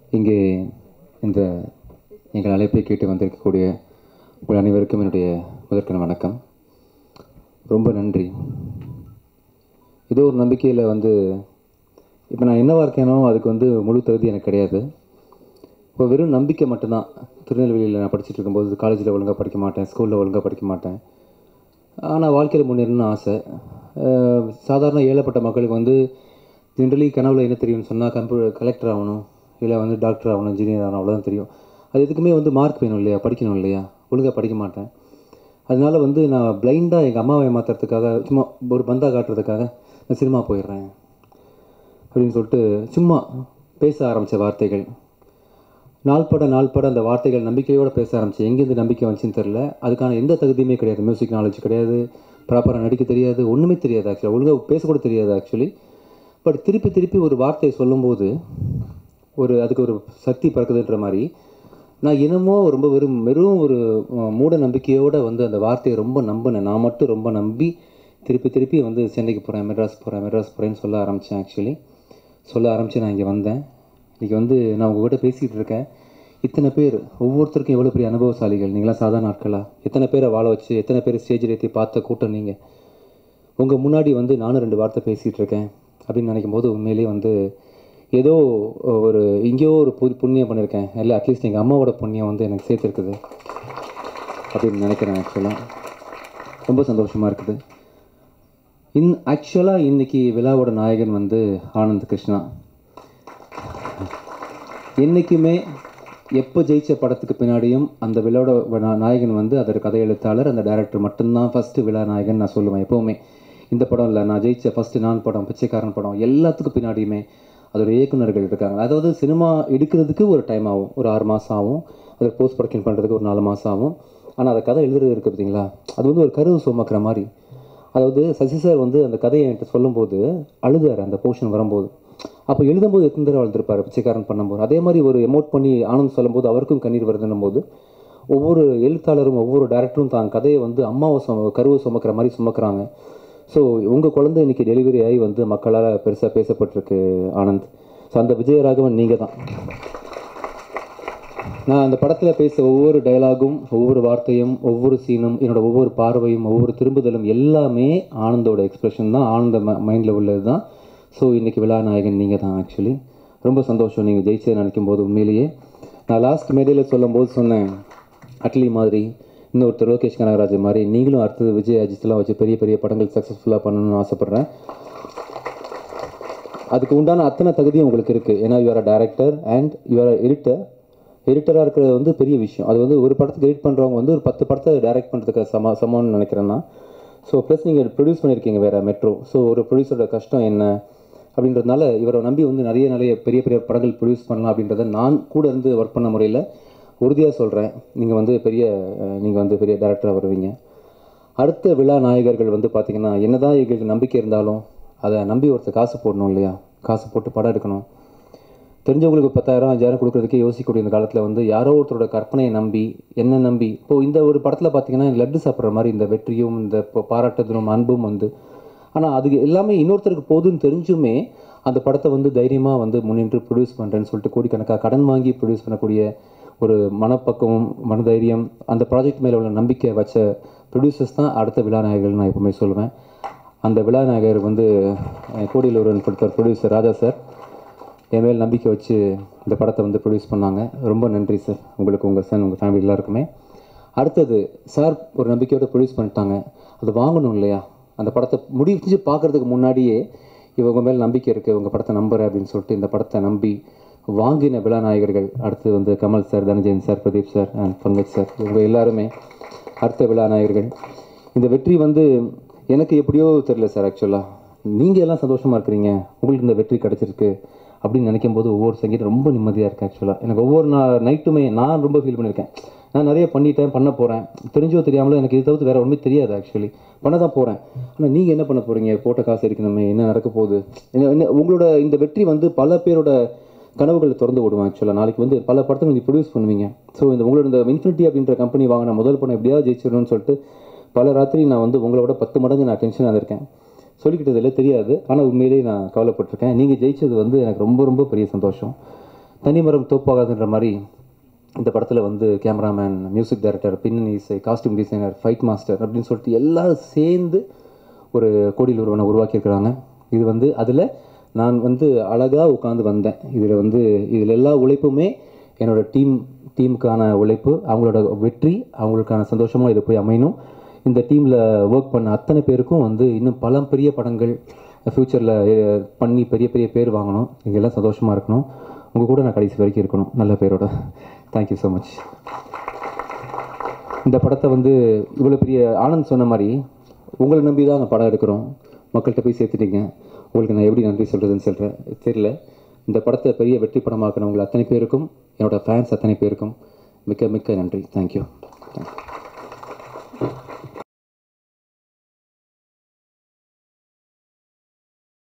இங்கே இந்த எங்கள் அழைப்பை கேட்டு வந்திருக்கக்கூடிய உங்கள் அனைவருக்கும் என்னுடைய முதற்கன வணக்கம் ரொம்ப நன்றி ஏதோ ஒரு நம்பிக்கையில் வந்து இப்போ நான் என்னவா இருக்கேனோ அதுக்கு வந்து முழு தகுதி எனக்கு கிடையாது இப்போ வெறும் நம்பிக்கை மட்டும்தான் திருநெல்வேலியில் நான் படிச்சுட்டு இருக்கும்போது காலேஜில் ஒழுங்காக படிக்க மாட்டேன் ஸ்கூலில் ஒழுங்காக படிக்க மாட்டேன் ஆனால் வாழ்க்கையில் முன்னேறணும்னு ஆசை அஹ் சாதாரண ஏழைப்பட்ட மக்களுக்கு வந்து ஜென்ரலி கனவுல என்ன தெரியும்னு சொன்னால் கம்ப்யூட்டர் கலெக்டர் ஆகணும் இல்லை வந்து டாக்டர் ஆகணும் இன்ஜினியர் ஆகணும் அவ்வளோதான் தெரியும் அது எதுக்குமே வந்து மார்க் வேணும் இல்லையா படிக்கணும் இல்லையா ஒழுங்காக படிக்க மாட்டேன் அதனால வந்து நான் பிளைண்டாக எங்கள் அம்மாவை ஏமாத்துறதுக்காக சும்மா ஒரு பந்தா காட்டுறதுக்காக நான் சினிமா போயிடுறேன் அப்படின்னு சொல்லிட்டு சும்மா பேச ஆரம்பித்த வார்த்தைகள் நாள்பட நாள்பட அந்த வார்த்தைகள் நம்பிக்கையோடு பேச ஆரம்பிச்சு எங்கேருந்து நம்பிக்கை வந்துச்சுன்னு தெரில அதுக்கான எந்த தகுதியுமே கிடையாது மியூசிக் நாலேஜ் கிடையாது ப்ராப்பராக நடிக்க தெரியாது ஒன்றுமே தெரியாது ஆக்சுவலாக ஒழுங்காக பேசக்கூட தெரியாது ஆக்சுவலி பட் திருப்பி திருப்பி ஒரு வார்த்தையை சொல்லும்போது ஒரு அதுக்கு ஒரு சக்தி பிறக்குதுன்ற மாதிரி நான் என்னமோ ரொம்ப வெறும் வெறும் ஒரு அஹ், மூட நம்பிக்கையோடு வந்து அந்த வார்த்தையை ரொம்ப நம்பினேன் நான் மட்டும் ரொம்ப நம்பி திருப்பி திருப்பி வந்து சென்னைக்கு போகிறேன் மெட்ராஸ் போகிறேன் மெட்ராஸ் போகிறேன்னு சொல்ல ஆரம்பித்தேன் ஆக்சுவலி சொல்ல ஆரம்பித்து நான் இங்கே வந்தேன் இன்றைக்கி வந்து நான் உங்ககிட்ட பேசிகிட்டு இருக்கேன் இத்தனை பேர் ஒவ்வொருத்தருக்கும் எவ்வளோ பெரிய அனுபவசாலிகள் நீங்களாம் சாதாரண ஆட்களா எத்தனை பேரை வாழ வச்சு எத்தனை பேர் ஸ்டேஜில் ஏற்றி பார்த்த கூட்டம் நீங்கள் உங்கள் முன்னாடி வந்து நானும் ரெண்டு வார்த்தை பேசிகிட்டு இருக்கேன் அப்படின்னு நினைக்கும் போது உண்மையிலேயே வந்து ஏதோ ஒரு எங்கேயோ ஒரு புது புண்ணியம் பண்ணியிருக்கேன் இல்லை அட்லீஸ்ட் எங்கள் அம்மாவோட புண்ணியம் வந்து எனக்கு சேர்த்துருக்குது அப்படின்னு நினைக்கிறேன் ஆக்சுவலாக ரொம்ப சந்தோஷமாக இருக்குது இன் ஆக்சுவலாக இன்னைக்கு விழாவோட நாயகன் வந்து ஆனந்த் கிருஷ்ணா என்றைக்குமே எப்போ ஜெயிச்ச படத்துக்கு பின்னாடியும் அந்த விழாவோட நா- நாயகன் வந்து அதோட கதை எழுத்தாளர் அந்த டைரக்டர் மட்டும்தான் ஃபஸ்ட்டு விழா நாயகன் நான் சொல்லுவேன் எப்போவுமே இந்த படம் இல்லை நான் ஜெயிச்ச ஃபஸ்ட்டு நான் படம் பிச்சைக்காரன் படம் எல்லாத்துக்கும் பின்னாடியுமே அதோட இயக்குனர்கள் இருக்காங்க அதாவது சினிமா எடுக்கிறதுக்கு ஒரு டைம் ஆகும் ஒரு ஆறு மாதம் ஆகும் அதை போஸ்ட் ப்ரொடக்ஷன் பண்ணுறதுக்கு ஒரு நாலு மாதம் ஆகும் ஆனால் அந்த கதை எழுதுறது இருக்குது பார்த்தீங்களா அது வந்து ஒரு கருவு சுமக்கிற மாதிரி அதாவது சசி சார் வந்து அந்த கதையை என்கிட்ட சொல்லும்போது அழுதார் அந்த போர்ஷன் வரும்போது அப்போ எழுதும்போது எத்தனை தடவை அழுதுருப்பார் பிச்சைக்காரன் பண்ணும்போது அதே மாதிரி ஒரு எமோட் பண்ணி ஆனந்த் சொல்லும்போது அவருக்கும் கண்ணீர் வருதுன்னும் போது ஒவ்வொரு எழுத்தாளரும் ஒவ்வொரு டேரக்டரும் தான் கதையை வந்து அம்மாவை சும கருவை சுமக்கிற மாதிரி சுமக்கிறாங்க ஸோ உங்கள் குழந்தை இன்னைக்கு டெலிவரி ஆகி வந்து மக்களால் பெருசாக பேசப்பட்டிருக்கு ஆனந்த் ஸோ அந்த விஜயராகவன் நீங்கள் தான் நான் அந்த படத்தில் பேச ஒவ்வொரு டயலாகும் ஒவ்வொரு வார்த்தையும் ஒவ்வொரு சீனும் என்னோட ஒவ்வொரு பார்வையும் ஒவ்வொரு திரும்புதலும் எல்லாமே ஆனந்தோட எக்ஸ்பிரஷன் தான் ஆனந்த மைண்டில் உள்ளது தான் ஸோ இன்றைக்கி விழா நாயகன் நீங்கள் தான் ஆக்சுவலி ரொம்ப சந்தோஷம் நீங்கள் ஜெயிச்சதை நினைக்கும் போது உண்மையிலேயே நான் லாஸ்ட் மேடையில் சொல்லும்போது சொன்னேன் அட்லி மாதிரி இன்னொருத்தர் லோகேஷ் கனகராஜ் மாதிரி நீங்களும் அடுத்தது விஜய் அஜித்லாம் வச்சு பெரிய பெரிய படங்கள் சக்ஸஸ்ஃபுல்லாக பண்ணணும்னு ஆசைப்பட்றேன் அதுக்கு உண்டான அத்தனை தகுதியும் உங்களுக்கு இருக்குது ஏன்னா you're a director and you're editor எடிட்டராக இருக்கிறது வந்து பெரிய விஷயம் அது வந்து ஒரு படத்துக்கு எடிட் பண்ணுறவங்க வந்து ஒரு பத்து படத்தை டைரக்ட் பண்ணுறதுக்கு சம சமம்னு நினைக்கிறேன்னா ஸோ ப்ளஸ் நீங்கள் ப்ரொடியூஸ் பண்ணியிருக்கீங்க வேறு மெட்ரோ ஸோ ஒரு ப்ரொடியூசரோட கஷ்டம் என்ன அப்படின்றதுனால இவரை நம்பி வந்து நிறைய நிறைய பெரிய பெரிய படங்கள் ப்ரொடியூஸ் பண்ணலாம் அப்படின்றத நான் கூட இருந்து ஒர்க் பண்ண முறையில் உறுதியாக சொல்கிறேன் நீங்கள் வந்து பெரிய நீங்கள் வந்து பெரிய டேரக்டராக வருவீங்க அடுத்த விழா நாயகர்கள் வந்து பார்த்தீங்கன்னா என்னதான் எங்களுக்கு நம்பிக்கை இருந்தாலும் அதை நம்பி ஒருத்தர் காசு போடணும் இல்லையா காசு போட்டு படம் எடுக்கணும் தெரிஞ்சவங்களுக்கு பத்தாயிரம் அஞ்சாயிரம் கொடுக்கறதுக்கே யோசிக்கக்கூடிய இந்த காலத்தில் வந்து யாரோ ஒருத்தரோட கற்பனையை நம்பி என்ன நம்பி இப்போது இந்த ஒரு படத்தில் பார்த்தீங்கன்னா லட்டு சாப்பிட்ற மாதிரி இந்த வெற்றியும் இந்த ப- பாராட்டுதலும் அன்பும் வந்து ஆனால் அது எல்லாமே இன்னொருத்தருக்கு போதுன்னு தெரிஞ்சுமே அந்த படத்தை வந்து தைரியமாக வந்து முன்னின்று ப்ரொடியூஸ் பண்ணுறேன்னு சொல்லிட்டு கோடிக்கணக்காக கடன் வாங்கி ப்ரொடியூஸ் பண்ணக்கூடிய ஒரு மனப்பக்குவம் மனதைரியம் அந்த ப்ராஜெக்ட் மேலே உள்ள நம்பிக்கை வச்ச ப்ரொடியூசர்ஸ் தான் அடுத்த விழாநாயகர்கள் நான் எப்பவுமே சொல்லுவேன் அந்த விழாநாயகர் வந்து அஹ், கோடியில் ஒருவன் கொடுத்த ப்ரொடியூசர் ராஜா சார் என் மேல் நம்பிக்கை வச்சு இந்த படத்தை வந்து ப்ரொடியூஸ் பண்ணாங்க ரொம்ப நன்றி சார் உங்களுக்கு உங்கள் சன் உங்கள் ஃபேமிலி எல்லாருக்குமே அடுத்தது சார் ஒரு நம்பிக்கையோட ப்ரொடியூஸ் பண்ணிட்டாங்க அது வாங்கணும் இல்லையா அந்த படத்தை முடிஞ்சு பார்க்கறதுக்கு முன்னாடியே இவங்க மேல் நம்பிக்கை இருக்குது உங்கள் படத்தை நம்புறேன் அப்படின்னு சொல்லிட்டு இந்த படத்தை நம்பி வாங்கின விழாநாயகர்கள் அடுத்து வந்து Kamal sir Dhananjayan sir Pradeep sir and Pankaj sir இவங்க எல்லாருமே அடுத்த விழாநாயகர்கள் இந்த வெற்றி வந்து எனக்கு எப்படியோ தெரியல சார் ஆக்சுவலாக நீங்கள் எல்லாம் சந்தோஷமாக இருக்கிறீங்க உங்களுக்கு இந்த வெற்றி கிடச்சிருக்கு அப்படின்னு நினைக்கும் போது ஒவ்வொரு சங்கீதம் ரொம்ப நிம்மதியாக இருக்குது ஆக்சுவலாக எனக்கு ஒவ்வொரு நா நைட்டுமே நான் ரொம்ப ஃபீல் பண்ணியிருக்கேன் நான் நிறைய பண்ணிட்டேன் பண்ண போகிறேன் தெரிஞ்சோ தெரியாமலோ எனக்கு இது தவிர்த்து வேறு ஒன்றுமே தெரியாது ஆக்சுவலி பண்ண தான் போகிறேன் ஆனால் நீங்கள் என்ன பண்ண போகிறீங்க போட்ட காசு இருக்கணுமே என்ன நடக்க போகுது என்ன- என்ன உங்களோட இந்த வெற்றி வந்து பல பேரோட கனவுகளை திறந்து விடுவேன் ஆக்சுவலாக நாளைக்கு வந்து பல படத்தை நீங்கள் ப்ரொடியூஸ் பண்ணுவீங்க ஸோ இந்த உங்களோட இந்த இன்ஃபினிட்டி அப்படின்ற கம்பெனி வாங்கின முதல் படம் எப்படியாவது ஜெயிச்சிடணும்னு சொல்லிட்டு பல ராத்திரி நான் வந்து உங்களோட பத்து மடங்கு நான் டென்ஷனாக இருக்கேன் சொல்லிக்கிட்டதில்ல தெரியாது ஆனால் உண்மையிலேயே நான் கவலைப்பட்டிருக்கேன் நீங்கள் ஜெயிச்சது வந்து எனக்கு ரொம்ப ரொம்ப பெரிய சந்தோஷம் தனிமரம் தோப்பாகாதுன்ற மாதிரி இந்த படத்தில் வந்து கேமராமேன் மியூசிக் டைரக்டர் பின்னணி இசை காஸ்டியூம் டிசைனர் ஃபைட் மாஸ்டர் அப்படின்னு சொல்லிட்டு எல்லாரும் சேர்ந்து ஒரு கோடியில் ஒருவனை உருவாக்கியிருக்கிறாங்க இது வந்து அதில் நான் வந்து அழகாக உட்காந்து வந்தேன் இதில் வந்து இதில் எல்லா உழைப்புமே என்னோட டீம் டீமுக்கான உழைப்பு அவங்களோட வெற்றி அவங்களுக்கான சந்தோஷமாக இது போய் அமையணும் இந்த டீமில் ஒர்க் பண்ண அத்தனை பேருக்கும் வந்து இன்னும் பல பெரிய படங்கள் ஃப்யூச்சரில் பண்ணி பெரிய பெரிய பேர் வாங்கணும் இதெல்லாம் சந்தோஷமாக இருக்கணும் உங்கள் கூட நான் கடைசி வரைக்கும் இருக்கணும் நல்ல பேரோட தேங்க்யூ ஸோ மச் இந்த படத்தை வந்து இவ்வளோ பெரிய ஆனந்த் சொன்ன மாதிரி உங்களை நம்பி தான் அந்த படம் எடுக்கிறோம் மக்கள்கிட்ட போய் சேர்த்துட்டீங்க உங்களுக்கு நான் எப்படி நன்றி சொல்கிறதுன்னு சொல்கிறேன் தெரியல இந்த படத்தை பெரிய வெற்றி படமாக்கின உங்கள் அத்தனை பேருக்கும் என்னோட ஃபேன்ஸ் அத்தனை பேருக்கும் மிக்க மிக்க நன்றி தேங்க்யூ தேங்க்யூ